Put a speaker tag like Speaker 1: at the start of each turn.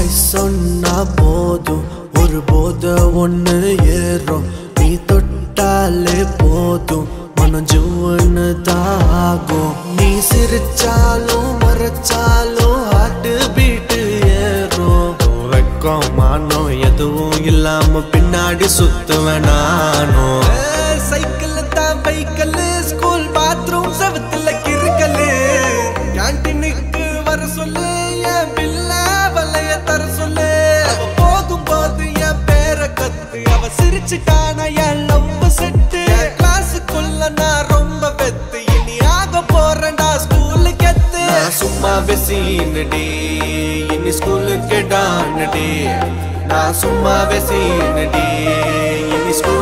Speaker 1: சொன்னா போதும் ஒரு போத ஒண்ணு ஏறும் நீ தொட்டாலே போதும் மனம் ஜூன்னு தாகும் நீ சிரிச்சாலும் மறைச்சாலும் ஹார்ட் பீட்டு ஏறும் வெக்கம் மானம் எதுவும் இல்லாம பின்னாடி சுத்துவேன் நானும் சைக்கிள் தான் பைக்கல் ஸ்கூல் பாத்ரூம் செவத்துல கிறுக்கலு கேன்டீனுக்கு வர சொல்லு என் பில்ல வலைய தர சொல்லு அவ போகும் போது என் பேரை கத்து அவ சிரிச்சுட்டான என் லவ் செட்டு கிளாஸுக்குள்ள நான் ரொம்ப வெத்து இனி ஆக போறேன்டா ஸ்கூலுக்கு எத்து நான் சும்மா வெசீனடி இனி ஸ்கூலுக்கு டானடி நான் சும்மா வெசீனடி இனி ஸ்கூல்